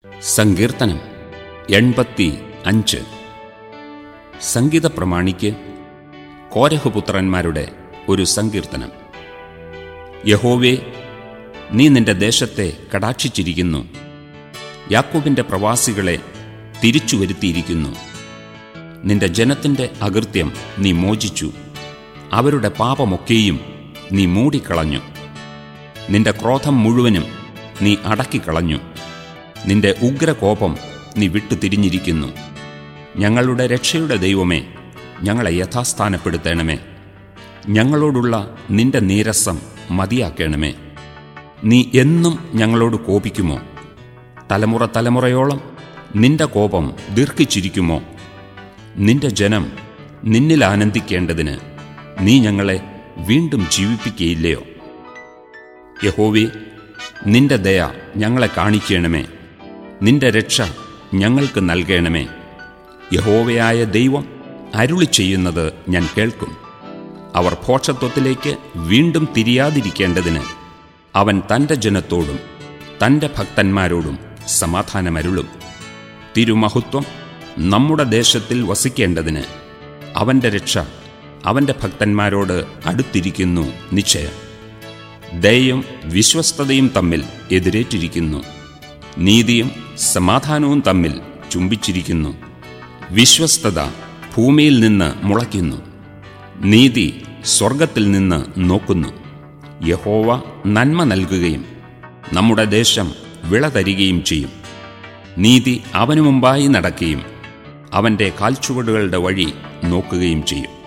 സങ്കീർത്തനം എൺപത്തി അഞ്ച് സംഗീത പ്രമാണിക്ക് കോരഹുപുത്രന്മാരുടെ ഒരു സങ്കീർത്തനം യഹോവേ നീ നിന്റെ ദേശത്തെ കടാക്ഷിച്ചിരിക്കുന്നു യാക്കോബിന്റെ പ്രവാസികളെ തിരിച്ചു വരുത്തിയിരിക്കുന്നു നിന്റെ ജനത്തിന്റെ അകൃത്യം നീ മോചിച്ചു അവരുടെ പാപമൊക്കെയും നീ മൂടിക്കളഞ്ഞു നിന്റെ ക്രോധം മുഴുവനും നീ അടക്കിക്കളഞ്ഞു നിന്റെ ഉഗ്രകോപം നീ വിട്ടു തിരിഞ്ഞിരിക്കുന്നു ഞങ്ങളുടെ രക്ഷയുടെ ദൈവമേ ഞങ്ങളെ യഥാസ്ഥാനപ്പെടുത്തണമേ ഞങ്ങളോടുള്ള നിന്റെ നീരസം മതിയാക്കണമേ നീ എന്നും ഞങ്ങളോട് കോപിക്കുമോ തലമുറ തലമുറയോളം നിന്റെ കോപം ദീർഘിച്ചിരിക്കുമോ നിന്റെ ജനം നിന്നിൽ ആനന്ദിക്കേണ്ടതിന് നീ ഞങ്ങളെ വീണ്ടും ജീവിപ്പിക്കുകയില്ലയോ യഹോവേ നിന്റെ ദയ ഞങ്ങളെ കാണിക്കണമേ നിന്റെ രക്ഷ ഞങ്ങൾക്ക് നൽകണമേ യഹോവയായ ദൈവം അരുളി ചെയ്യുന്നത് ഞാൻ കേൾക്കും അവർ ഭോഷത്വത്തിലേക്ക് വീണ്ടും തിരിയാതിരിക്കേണ്ടതിന് അവൻ തൻ്റെ ജനത്തോടും തൻ്റെ ഭക്തന്മാരോടും സമാധാനമരുളും തിരുമഹത്വം നമ്മുടെ ദേശത്തിൽ വസിക്കേണ്ടതിന് അവൻ്റെ രക്ഷ അവൻ്റെ ഭക്തന്മാരോട് അടുത്തിരിക്കുന്നു നിശ്ചയം ദയയും വിശ്വസ്തതയും തമ്മിൽ എതിരേറ്റിരിക്കുന്നു നീതിയും സമാധാനവും തമ്മിൽ ചുംബിച്ചിരിക്കുന്നു വിശ്വസ്തത ഭൂമിയിൽ നിന്ന് മുളയ്ക്കുന്നു നീതി സ്വർഗത്തിൽ നിന്ന് നോക്കുന്നു യഹോവ നന്മ നൽകുകയും നമ്മുടെ ദേശം വിള തരികയും ചെയ്യും നീതി അവനു മുമ്പായി നടക്കുകയും അവൻ്റെ കാൽച്ചുവടുകളുടെ വഴി നോക്കുകയും ചെയ്യും